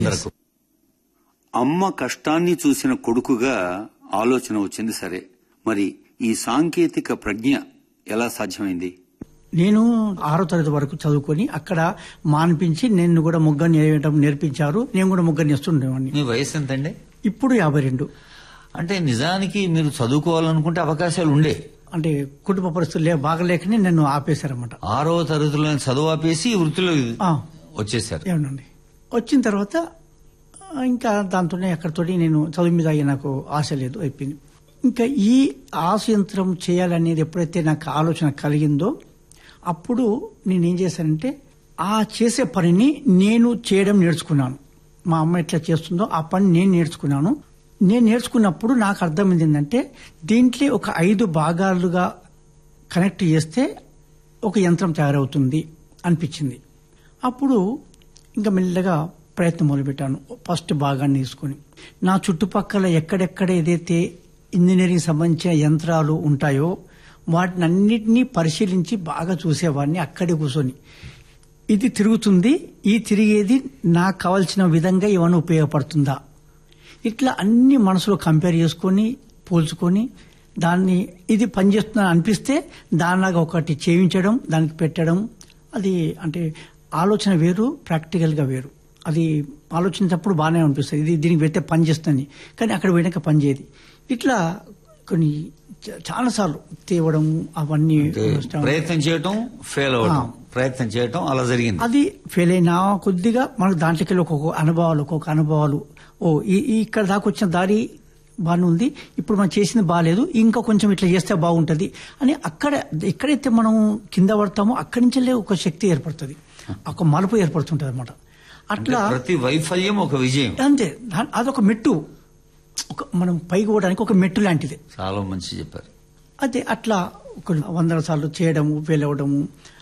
అందరకు అమ్మ కష్టాన్ని చూసిన కొడుకుగా ఆలోచన వచ్చింది సరే మరి ఈ సాంకేతిక ప్రజ్ఞ ఎలా సాధ్యమైంది నేను ఆరో తరగతి వరకు చదువుకొని అక్కడ మాన్పించి నేను కూడా ముగ్గ నేయడం నేర్పించారు నేను కూడా ముగ్గ నేస్తుండేవాడిని మీ వయసు ఎంతండి ఇప్పుడు యాభై రెండు అంటే నిజానికి మీరు చదువుకోవాలనుకుంటే అవకాశాలు ఉండే అంటే కుటుంబ పరిస్థితులు లే బాగలేకనే నన్ను ఆపేశారన్నమాట ఆరో తరగతిలో చదువు ఆపేసి ఈ వృత్తిలో ఆ, వచ్చేసారు ఏమనండి వచ్చిన తర్వాత ఆ, ఇంకా దాంతోనే అక్కడితోటి నేను చదువు మీద అయ్యి నాకు ఆశ లేదు అయిపోయింది ఇంకా ఈ ఆశ యంత్రం చేయాలనేది ఎప్పుడైతే నాకు ఆలోచన కలిగిందో అప్పుడు నేను ఏం చేశానంటే ఆ చేసే పనిని నేను చేయడం నేర్చుకున్నాను మా అమ్మ ఎట్లా చేస్తుందో ఆ పని నేను నేర్చుకున్నాను నేను నేర్చుకున్నప్పుడు నాకు అర్థమైంది ఏంటంటే దీంట్లో ఒక ఐదు భాగాలుగా కనెక్ట్ చేస్తే ఒక యంత్రం తయారవుతుంది అనిపించింది అప్పుడు ఇంకా మెల్లగా ప్రయత్నం మొదలుపెట్టాను ఫస్ట్ భాగాన్ని తీసుకొని నా చుట్టుపక్కల ఎక్కడెక్కడ ఏదైతే ఇంజనీరింగ్ సంబంధించిన యంత్రాలు ఉంటాయో వాటిని అన్నిటినీ పరిశీలించి బాగా చూసేవాడిని అక్కడే కూర్చొని ఇది తిరుగుతుంది ఈ తిరిగేది నాకు కావాల్సిన విధంగా ఏమైనా ఉపయోగపడుతుందా ఇట్లా అన్ని మనసులో కంపేర్ చేసుకొని పోల్చుకొని దాన్ని ఇది పనిచేస్తుందని అనిపిస్తే దానిలాగా ఒకటి చేయించడం దానికి పెట్టడం అది అంటే ఆలోచన వేరు ప్రాక్టికల్గా వేరు అది ఆలోచించినప్పుడు బాగానే అనిపిస్తుంది ఇది దీనికి పెడితే పని చేస్తుంది కానీ అక్కడ పోయినాక పని చేయదు ఇట్లా కొన్ని చ- చాలాసార్లు తేవడం అవన్నీ అంటే వస్తాం. ప్రయత్నం చేయటం ఫెయిల్ అవ్వటం ఆ. ప్రయత్నం చేయటం అలా జరిగింది అది ఫెయిల్ అయినా కొద్దిగా మనకు దాంట్లోకి వెళ్ళి ఒక్కొక్క అనుభవాలు ఒక్కొక్క అనుభవాలు ఓ ఈ- ఈ ఇక్కడ దాకా వచ్చిన దారి బాగానే ఉంది ఇప్పుడు మనం చేసింది బాగాలేదు ఇంకా కొంచెం ఇట్లా చేస్తే బాగుంటది అని అక్కడ ఎక్కడైతే మనం కింద పడతామో అక్కడి నుంచే ఒక శక్తి ఏర్పడుతుంది ఒక మలుపు ఏర్పడుతుంటది అనమాట అంటే అట్లా ప్రతి వైఫల్యం ఒక విజయం అంతే దా- అదొక మెట్టు ఒక మనం పైకి పోవడానికి ఒక మెట్టు లాంటిది చాలా మంచి చెప్పారు అదే అట్లా ఒక వందల సార్లు చేయడము ఫెయిల్ అవ్వడము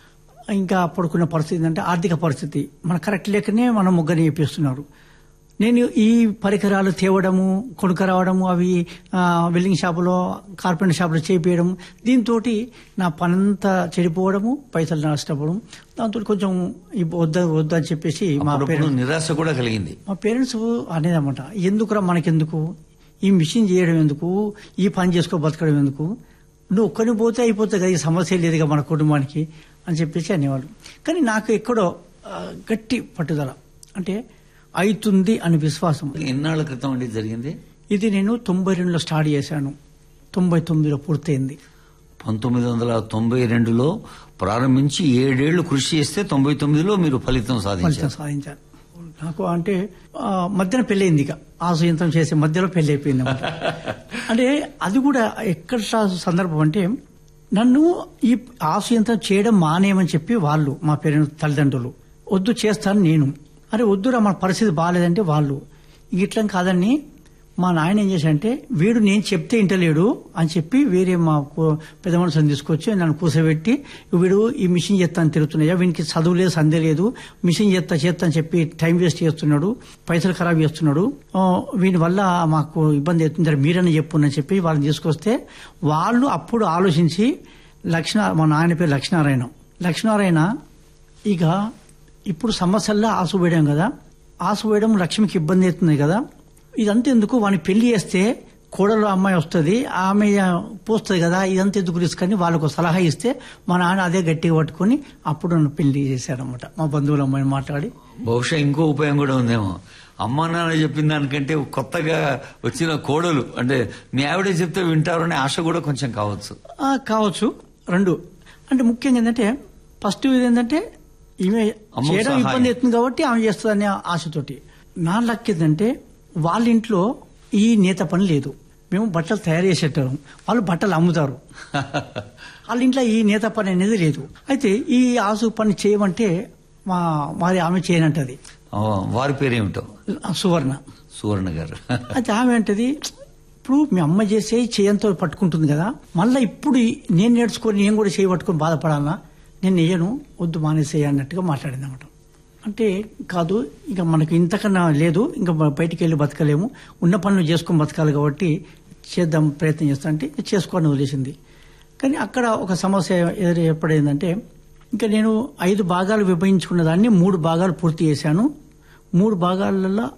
ఇంకా పడుకున్న పరిస్థితి అంటే ఆర్థిక పరిస్థితి మన కరెక్ట్ లేకనే మనం ముగ్గని చెప్పిస్తున్నారు నేను ఈ పరికరాలు తేవడము కొనుక రావడము అవి ఆ, వెల్డింగ్ షాపులో కార్పెంటర్ షాపులో చేపించడం దీంతో నా పనంతా చెడిపోవడము పైసలు నష్టపోవడం దాంతో కొంచెం ఈ వద్ద వద్దని చెప్పేసి మా అప్పుడప్పుడు పేరెంట్స్ నిరాశ కూడా కలిగింది మా పేరెంట్స్ అనేదన్నమాట ఎందుకురా మనకెందుకు ఈ మిషన్ చేయడం ఎందుకు ఈ పని చేసుకో బతకడం ఎందుకు నువ్వు ఒక్కడిని పోతే అయిపోతుంది కదా ఈ సమస్య లేదుగా మన కుటుంబానికి అని చెప్పేసి అనేవాళ్ళు కానీ నాకు ఎక్కడో ఆ, గట్టి పట్టుదల అంటే అవుతుంది అని విశ్వాసం ఎన్నాళ్ళ క్రితం అండి జరిగింది ఇది నేను తొంభై రెండులో స్టార్ట్ చేశాను తొంభై తొమ్మిదిలో పూర్తయింది పంతొమ్మిది వందల తొంభై రెండులో ప్రారంభించి ఏడేళ్లు కృషి చేస్తే తొంభై తొమ్మిదిలో మీరు ఫలితం ఫలితం సాధించారు సాధించాను నాకు అంటే ఆ, మధ్యన పెళ్ళయింది ఇక ఆశయంతం చేసే మధ్యలో పెళ్లి అయిపోయింది అన్నమాట. అంటే అది కూడా ఎక్కడ స- సందర్భం అంటే నన్ను ఈ ఆశయంతం చేయడం మానేయమని చెప్పి వాళ్ళు మా పేరెంట్స్ తల్లిదండ్రులు వద్దు చేస్తాను నేను అరే వద్దురా మన పరిస్థితి బాగాలేదంటే వాళ్ళు ఇట్లా కాదని మా నాయన ఏం చేశాడంటే వీడు నేను చెప్తే ఇంటలేడు అని చెప్పి వేరే మా కూ- పెద్ద మనుషులను తీసుకొచ్చి నన్ను కూర్చోబెట్టి వీడు ఈ మిషన్ చేస్తాను తిరుగుతున్నాయా వీనికి చదువు లేదు సందే లేదు మిషన్ చేస్తా చేస్తా అని చెప్పి టైం వేస్ట్ చేస్తున్నాడు పైసలు ఖరాబ్ చేస్తున్నాడు ఆ, వీని వల్ల మాకు ఇబ్బంది అవుతుంది మీరని చెప్పు అని చెప్పి వాళ్ళని తీసుకొస్తే వాళ్ళు అప్పుడు ఆలోచించి లక్ష్మ మా నాయన పేరు లక్ష్మీనారాయణ లక్ష్మీనారాయణ ఇక ఇప్పుడు సమస్యల్లో ఆసు వేయడం కదా ఆసు వేయడం లక్ష్మికి ఇబ్బంది అవుతుంది కదా ఇదంతా ఎందుకు వాడిని పెళ్లి చేస్తే కోడలు అమ్మాయి వస్తుంది ఆమె పోస్తుంది కదా ఇదంతా ఎందుకు రిస్క్ అని వాళ్ళకు సలహా ఇస్తే మా నాన్న అదే గట్టిగా పట్టుకొని అప్పుడు నన్ను పెళ్లి చేశారనమాట మా బంధువుల అమ్మాయిని మాట్లాడి బహుశా ఇంకో ఉపాయం కూడా ఉందేమో అమ్మా నాన్న చెప్పిన దానికంటే కొత్తగా వచ్చిన కోడలు అంటే మీ ఆవిడే చెప్తే వింటారు అనే ఆశ కూడా కొంచెం కావచ్చు ఆ, కావచ్చు రెండు అంటే ముఖ్యంగా ఏంటంటే ఫస్ట్ ఇది ఏంటంటే ఈమె అమ్మకు చేయడం సహాయం. ఇబ్బంది అవుతుంది కాబట్టి ఆమె చేస్తుందనే ఆశతోటి నా లక్ ఏంటంటే వాళ్ళ ఇంట్లో ఈ నేత పని లేదు మేము బట్టలు తయారు చేసేటాం వాళ్ళు బట్టలు అమ్ముతారు వాళ్ళ ఇంట్లో ఈ నేత పని అనేది లేదు అయితే ఈ ఆసు పని చేయమంటే మా మరి ఆమె చేయనంటది ఆ, వారి పేరేమిటో సువర్ణ సువర్ణ గారు అయితే ఆమె అంటది ఇప్పుడు మీ అమ్మ చేసే చేయంతో పట్టుకుంటుంది కదా మళ్ళీ ఇప్పుడు ఈ- నేను నేర్చుకొని నేను కూడా చేయి పట్టుకొని బాధపడాలా నేను నెయ్యను వద్దు మానేసేయ అన్నట్టుగా మాట్లాడింది అనమాట అంటే కాదు ఇక మనకు ఇంతకన్నా లేదు ఇంకా బ- బయటికి వెళ్ళి బతకలేము ఉన్న పనులు చేసుకొని బతకాలి కాబట్టి చేద్దాం ప్రయత్నం చేస్తా అంటే చేసుకోవాలని వదిలేసింది కానీ అక్కడ ఒక సమస్య ఎదురు ఏర్పడేందంటే ఇంకా నేను ఐదు భాగాలు విభజించుకున్న దాన్ని మూడు భాగాలు పూర్తి చేశాను మూడు భాగాలలో